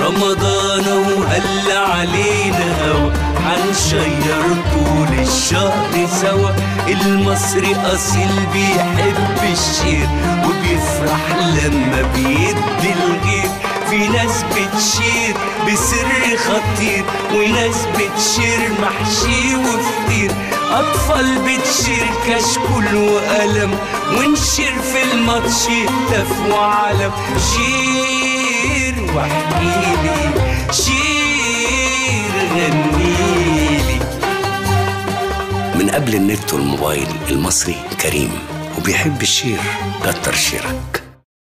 رمضان وهل علينا هوا هنشير طول الشهر سوا المصري أصيل بيحب الشير وبيفرح لما بيدي الغير في ناس بتشير بسر خطير وناس بتشير محشي وفطير أطفال بتشير كشكول وقلم ونشير في الماتش هتاف وعلم شير واحكيلي شير غنيلي من قبل النت والموبايل المصري كريم وبيحب الشير كتر شيرك